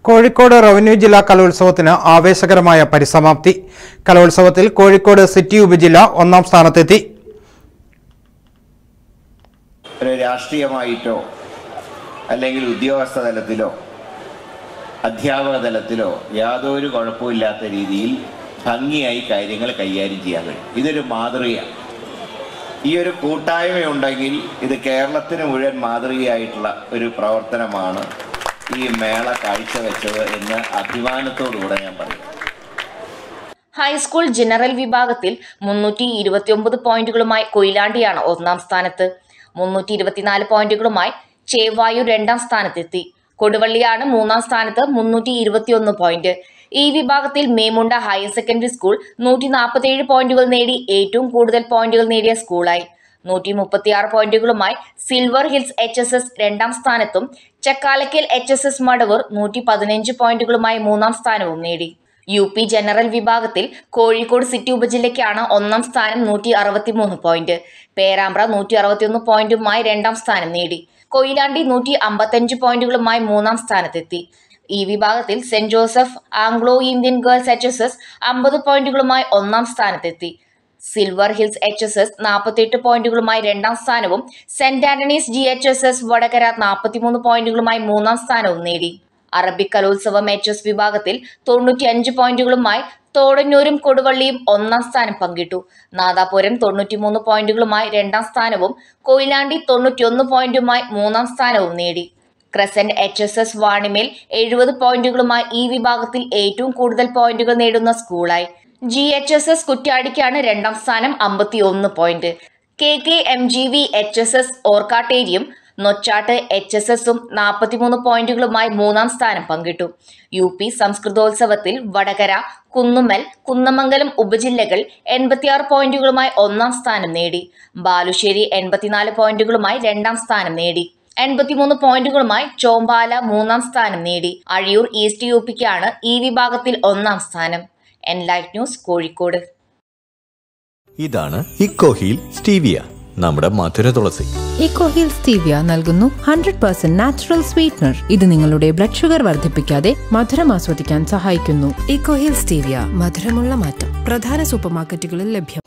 Kozhikode revenue ജില്ലാ കലോത്സവത്തിന് ആവേശകരമായ പരിസമാപ്തി കലോത്സവത്തിൽ കോഴിക്കോട് സിറ്റി ഉപജില്ല ഒന്നാം സ്ഥാനത്തെത്തി ഒരു രാഷ്ട്രീയമായിട്ടോ അല്ലെങ്കിൽ ഉദ്യോഗസ്ഥ തലത്തിലോ അധ്യാപക തലത്തിലോ യാതൊരു കുഴപ്പമില്ലാത്ത രീതിയിൽ ഭംഗിയായി കാര്യങ്ങൾ കൈകാര്യം ചെയ്യാൻ കഴിയും ഇതൊരു മാതൃകയാണ് ഈ ഒരു കൂട്ടായ്മയുണ്ടെങ്കിൽ ഇത് കേരളത്തിന് മുഴുവൻ മാതൃകയായിട്ടുള്ള ഒരു പ്രവർത്തനമാണ് ഈ മേള കാഴ്ചവെച്ചത് എന്ന് അഭിമാനത്തോടുകൂടെ ഞാൻ പറയും ഹൈസ്കൂൾ ജനറൽ വിഭാഗത്തിൽ മുന്നൂറ്റി ഇരുപത്തിയൊമ്പത് പോയിന്റുകളുമായി കൊയിലാണ്ടിയാണ് ഒന്നാം സ്ഥാനത്ത് മുന്നൂറ്റി ഇരുപത്തിനാല് പോയിന്റുകളുമായി ചേവായൂർ രണ്ടാം സ്ഥാനത്തെത്തി കൊടുവള്ളിയാണ് മൂന്നാം സ്ഥാനത്ത് മുന്നൂറ്റി ഇരുപത്തിയൊന്ന് പോയിന്റ് ഈ വിഭാഗത്തിൽ മേമുണ്ട ഹയർ സെക്കൻഡറി സ്കൂൾ നൂറ്റി നാൽപ്പത്തിയേഴ് പോയിന്റുകൾ നേടി ഏറ്റവും കൂടുതൽ പോയിന്റുകൾ നേടിയ സ്കൂളായി നൂറ്റി മുപ്പത്തിയാറ് പോയിന്റുകളുമായി silver hills H S S രണ്ടാം സ്ഥാനത്തും Chakkalakkal H S S Madavoor നൂറ്റി പതിനഞ്ച് പോയിന്റുകളുമായി മൂന്നാം സ്ഥാനവും നേടി യു പി ജനറൽ വിഭാഗത്തിൽ കോഴിക്കോട് സിറ്റി ഉപജില്ലയ്ക്കാണ് ഒന്നാം സ്ഥാനം നൂറ്റി അറുപത്തിമൂന്ന് പോയിന്റ് പേരാമ്പ്ര നൂറ്റി അറുപത്തിയൊന്ന് പോയിന്റുമായി രണ്ടാം സ്ഥാനം നേടി കൊയിലാണ്ടി നൂറ്റി അമ്പത്തഞ്ച് പോയിന്റുകളുമായി മൂന്നാം സ്ഥാനത്തെത്തി ഈ വിഭാഗത്തിൽ saint Joseph Anglo Indian girls H S S അമ്പത് പോയിന്റുകളുമായി ഒന്നാം സ്ഥാനത്തെത്തി silver hills H S S നാൽപ്പത്തിയെട്ട് പോയിന്റുകളുമായി രണ്ടാം സ്ഥാനവും saint Antony's G H S S Vadakara നാൽപ്പത്തിമൂന്ന് പോയിന്റുകളുമായി മൂന്നാം സ്ഥാനവും നേടി അറബിക് കലോത്സവം എച്ച് എസ് വിഭാഗത്തിൽ തൊണ്ണൂറ്റിയഞ്ച് പോയിന്റുകളുമായി തോടന്നൂരും കൊടുവള്ളിയും ഒന്നാം സ്ഥാനം പങ്കിട്ടു നാദാപുരം തൊണ്ണൂറ്റിമൂന്ന് പോയിന്റുകളുമായി രണ്ടാം സ്ഥാനവും കൊയിലാണ്ടി തൊണ്ണൂറ്റിയൊന്ന് പോയിന്റുമായി മൂന്നാം സ്ഥാനവും നേടി crescent H S S Vanimel എഴുപത് പോയിന്റുകളുമായി ഈ വിഭാഗത്തിൽ ഏറ്റവും കൂടുതൽ പോയിന്റുകൾ നേടുന്ന സ്കൂളായി ജി എച്ച് എസ് എസ് കുറ്റ്യാടിക്കാണ് രണ്ടാം സ്ഥാനം അമ്പത്തി ഒന്ന് point K K M G V H S S ഓർക്കാട്ടേരിയും നൊച്ചാട്ട് എച്ച് എസ് എസും നാൽപ്പത്തിമൂന്ന് പോയിന്റുകളുമായി മൂന്നാം സ്ഥാനം പങ്കിട്ടു യു പി സംസ്കൃതോത്സവത്തിൽ വടകര കുന്നുമ്മൽ കുന്നമംഗലം ഉപജില്ലകൾ എൺപത്തിയാറ് പോയിന്റുകളുമായി ഒന്നാം സ്ഥാനം നേടി ബാലുശ്ശേരി എൺപത്തിനാല് പോയിന്റുകളുമായി രണ്ടാം സ്ഥാനം നേടി എൺപത്തിമൂന്ന് പോയിന്റുകളുമായി ചോമ്പാല മൂന്നാം സ്ഥാനം നേടി അഴിയൂർ ഈസ്റ്റ് യു പിക്കാണ് ഈ വിഭാഗത്തിൽ ഒന്നാം സ്ഥാനം എൻലൈറ്റ് ന്യൂസ് കോഴിക്കോട് ഇതാണ് ഇക്കോഹീൽ സ്റ്റീവിയ നമ്മുടെ മധുര തുളസി ഇക്കോഹിൽ സ്റ്റീവിയ നൽകുന്നു ഹൺഡ്രഡ് പെർസെന്റ് നാച്ചുറൽ സ്വീറ്റ്നർ ഇത് നിങ്ങളുടെ ബ്ലഡ് ഷുഗർ വർദ്ധിപ്പിക്കാതെ മധുരം ആസ്വദിക്കാൻ സഹായിക്കുന്നു ഇക്കോഹിൽ സ്റ്റീവിയ മധുരമുള്ള മാറ്റം പ്രധാന സൂപ്പർമാർക്കറ്റുകളിൽ ലഭ്യം